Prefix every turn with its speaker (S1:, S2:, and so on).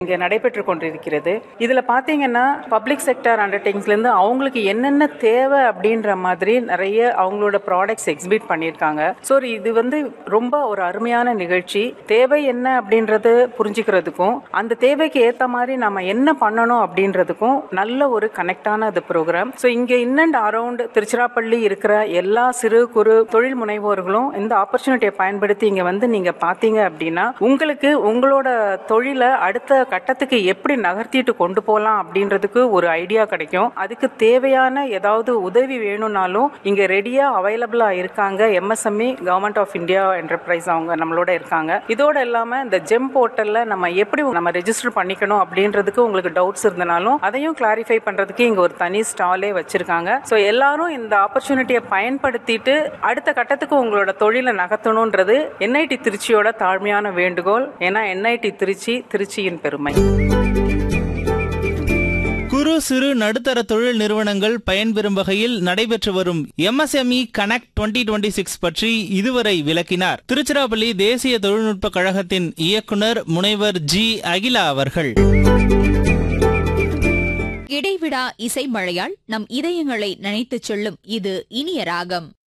S1: இங்கே நடைபெற்று கொண்டிருக்கிறது இதில் பார்த்தீங்கன்னா பப்ளிக் செக்டர் அண்டர்டேக்கிங்ஸ்லேருந்து அவங்களுக்கு என்னென்ன தேவை அப்படின்ற மாதிரி நிறைய அவங்களோட ப்ராடக்ட்ஸ் எக்ஸிபிட் பண்ணியிருக்காங்க ஸோ இது வந்து ரொம்ப ஒரு அருமையான நிகழ்ச்சி தேவை என்ன அப்படின்றது புரிஞ்சுக்கிறதுக்கும் அந்த தேவைக்கு ஏற்ற மாதிரி நம்ம என்ன பண்ணணும் அப்படின்றதுக்கும் நல்ல ஒரு கனெக்டான அது ப்ரோக்ராம் ஸோ இங்கே இன் அண்ட் அரவுண்ட் திருச்சிராப்பள்ளி இருக்கிற எல்லா சிறு குறு தொழில் முனைவோர்களும் இந்த ஆப்பர்ச்சுனிட்டியை பயன்படுத்தி இங்கே வந்து நீங்கள் பார்த்தீங்க அப்படின்னா உங்களுக்கு உங்களோட தொழிலை அடுத்த கட்டத்துக்கு எப்படி நகர்த்திட்டு கொண்டு போகலாம் அப்படின்றதுக்கு ஒரு ஐடியா கிடைக்கும் அதுக்கு தேவையான ஏதாவது உதவி வேணும்னாலும் இங்கே ரெடியாக அவைலபிளாக இருக்காங்க MSME government of India enterprise அவங்க நம்மளோட இருக்காங்க இதோட இல்லாமல் இந்த ஜெம் போர்ட்டலில் நம்ம எப்படி நம்ம ரெஜிஸ்டர் பண்ணிக்கணும் அப்படின்றதுக்கு உங்களுக்கு டவுட்ஸ் இருந்தனாலும் அதையும் கிளாரிஃபை பண்ணுறதுக்கு இங்கே ஒரு தனி ஸ்டாலே வச்சிருக்காங்க ஸோ எல்லாரும் இந்த ஆப்பர்ச்சுனிட்டியை பயன்படுத்திட்டு அடுத்த கட்டத்துக்கு உங்களோட தொழிலை நகர்த்தணுன்றது என்ஐடி திருச்சியோட தாழ்மையான வேண்டுகோள் ஏன்னா என்ஐடி திருச்சி திருச்சியின் பெருமை
S2: குறு சிறு நடுத்தர தொழில் நிறுவனங்கள் பயன்பெறும் வகையில் நடைபெற்று வரும் எம்எஸ்எம்இ கனெக்ட் 2026 சிக்ஸ் பற்றி இதுவரை விளக்கினார் திருச்சிராப்பள்ளி தேசிய தொழில்நுட்ப கழகத்தின் இயக்குனர் முனைவர் ஜி அகிலா அவர்கள்
S3: இடைவிடா இசை மழையால் நம் இதயங்களை நினைத்துச் செல்லும் இது இனிய ராகம்